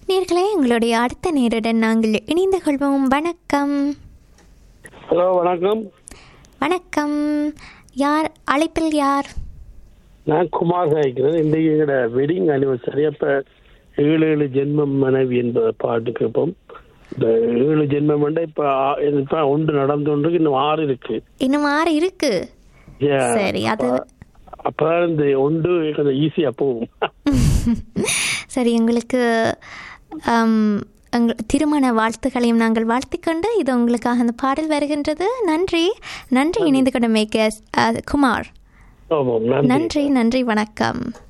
நேர்களே எங்களுடைய அடுத்த நேருடன் நாங்கள் இணைந்து கொள்வோம் வணக்கம் ஹலோ வணக்கம் வணக்கம் யார் அழைப்பில் யார் நான் குமார் சாய்க்கிறேன் இன்றைக்கு எங்களோட வெட்டிங் அனிவர்சரி அப்ப ஏழு ஏழு ஜென்மம் மனைவி என்பத பாட்டு கேட்போம் இந்த ஏழு ஜென்மம் வந்து இப்ப ஆ- இப்ப ஒன்று நடந்து கொண்டு இன்னும் ஆறு இருக்கு இன்னும் ஆறு இருக்கு Yeah. சரி, அது- அப்ப- அப்பதான் இந்த ஒன்று கொஞ்சம் ஈஸியா போகும் சரி உங்களுக்கு ஆம், எங்கள் திருமண வாழ்த்துக்களையும் நாங்கள் வாழ்த்திக்கொண்டு இது உங்களுக்காக அந்த பாடல் வருகின்றது நன்றி நன்றி இணைந்து கொண்ட மேக்க குமார் ஆமாம் நன்றி நன்றி நன்றி வணக்கம்